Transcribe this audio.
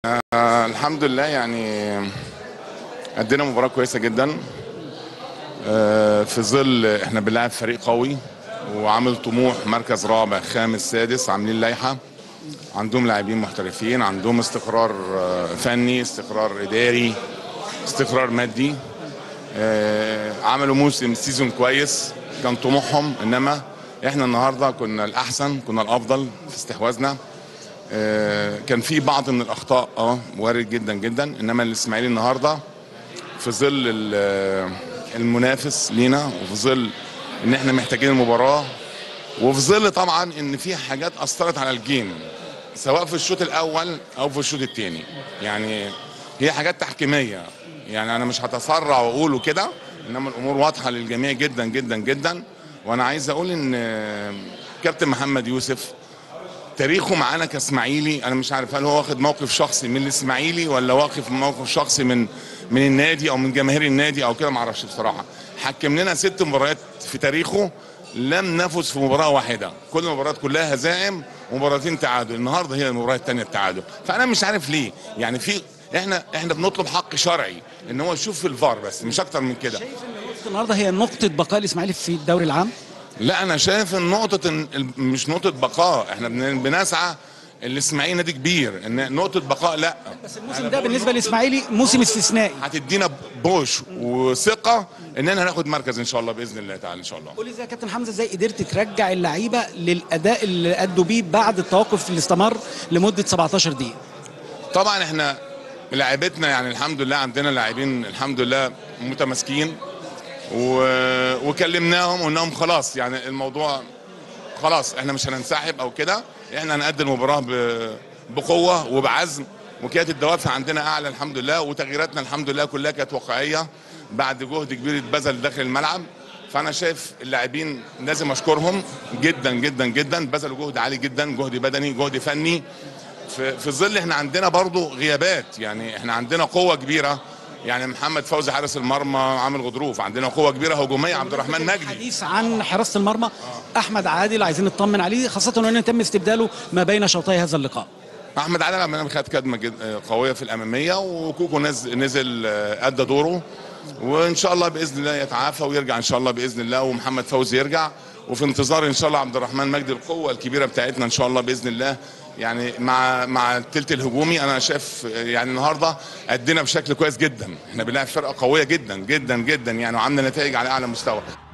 آه الحمد لله يعني ادينا مباراه كويسه جدا آه في ظل احنا بنلعب فريق قوي وعامل طموح مركز رابع خامس سادس عاملين لائحه عندهم لاعبين محترفين عندهم استقرار آه فني استقرار اداري استقرار مادي آه عملوا موسم سيزون كويس كان طموحهم انما احنا النهارده كنا الاحسن كنا الافضل في استحواذنا آه، كان في بعض من الاخطاء اه وارد جدا جدا انما الاسماعيلي النهارده في ظل ال- المنافس لينا وفي ظل ان احنا محتاجين المباراه وفي ظل طبعا ان في حاجات اثرت على الجيم سواء في الشوط الاول او في الشوط الثاني يعني هي حاجات تحكيميه يعني انا مش هتسرع واقوله كده انما الامور واضحه للجميع جدا جدا جدا وانا عايز اقول ان آه، كابتن محمد يوسف تاريخه معانا كاسماعيلي انا مش عارف هل هو واخد موقف شخصي من الاسماعيلي ولا واقف موقف شخصي من من النادي او من جماهير النادي او كده ما اعرفش بصراحه حكم لنا ست مباريات في تاريخه لم نفز في مباراه واحده كل المباريات كلها هزائم ومباراتين تعادل النهارده هي المباراه الثانيه التعادل فانا مش عارف ليه يعني في احنا احنا بنطلب حق شرعي ان هو يشوف في الفار بس مش اكتر من كده شايف ان نقطة النهارده هي نقطة بقاء الاسماعيلي في الدوري العام؟ لا انا شايف ان نقطه إن ال- مش نقطه بقاء احنا بن- بنسعى الاسماعيلي نادي كبير ان نقطه بقاء لا بس الموسم ده بالنسبة للاسماعيلي موسم استثنائي هتدينا بوش وثقه اننا هناخد مركز ان شاء الله باذن الله تعالى ان شاء الله قول لي ازاي يا كابتن حمزة ازاي قدرت ترجع اللعيبة للأداء اللي أدوا بيه بعد التوقف اللي استمر لمدة 17 دقيقة؟ طبعا احنا لعيبتنا يعني الحمد لله عندنا لاعبين الحمد لله متماسكين و... وكلمناهم وقلنا لهم خلاص يعني الموضوع خلاص احنا مش هننسحب او كده احنا هنأدي المباراه ب... بقوه وبعزم وكانت الدوافع عندنا اعلى الحمد لله وتغييراتنا الحمد لله كلها كانت واقعيه بعد جهد كبير اتبذل داخل الملعب فانا شايف اللاعبين لازم اشكرهم جدا جدا جدا بذلوا جهد عالي جدا جهد بدني جهد فني في في ظل احنا عندنا برضو غيابات يعني احنا عندنا قوه كبيره يعني محمد فوزي حارس المرمى عامل غضروف عندنا قوه كبيره هجوميه عبد الرحمن مجدي حديث عن حراسة المرمى أحمد عادل عايزين نطمن عليه خاصة أنه تم استبداله ما بين شوطي هذا اللقاء احمد علي لما خد كدمه جد- قويه في الاماميه وكوكو نزل نزل آه، ادى دوره وان شاء الله باذن الله يتعافى ويرجع ان شاء الله باذن الله ومحمد فوزي يرجع وفي انتظار ان شاء الله عبد الرحمن مجدي القوه الكبيره بتاعتنا ان شاء الله باذن الله يعني مع مع الثلث الهجومي انا شايف آه، يعني النهارده ادينا بشكل كويس جدا احنا بنلعب فرقه قويه جدا جدا جدا يعني وعامله نتائج على اعلى مستوى